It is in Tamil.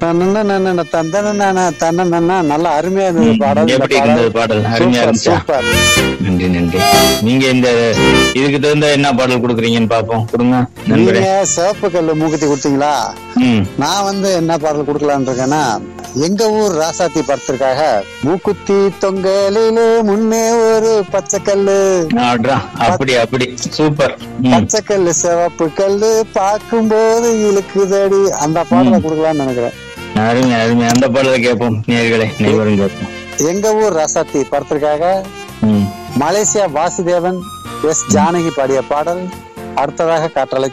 தன்னன தந்தன தன்னன நல்ல அருமையா இருந்தது ம், பாடல் இந்த எப்படி இருந்தது பாடல் அருமையா சூப்பர் இருந்துச்சா சூப்பர் நன்றி நன்றி நீங்க இந்த இதுக்கு தகுந்த என்ன பாடல் கொடுக்குறீங்கன்னு பாப்போம் கொடுங்க நண்பரே நீங்க சிவப்பு கல்லு மூக்குத்தி கொடுத்தீங்களா ம் நான் வந்து என்ன பாடல் கொடுக்கலான்னு இருக்கேன்னா எங்க ஊர் ராசாத்தி படத்திற்காக மூக்குத்தி தொங்கலிலே முன்னே ஒரு பச்சைக்கல்லு ஆட்ரா அப்படி அப்படி சூப்பர் ம் பச்சைக்கல்லு சிவப்பு கல்லு பார்க்கும்போது இழுக்குதடி அந்த பாடலை கொடுக்கலாம்னு நினைக்கிறேன் அருமை அருமை அந்த பாடலை கேட்போம் நேர்களே நெய்வரும் கேட்போம் எங்க ஊர் ராசாத்தி படத்திற்காக ம் மலேசியா வாசுதேவன் எஸ் ஜானகி பாடிய பாடல் அடுத்ததாக காற்றலை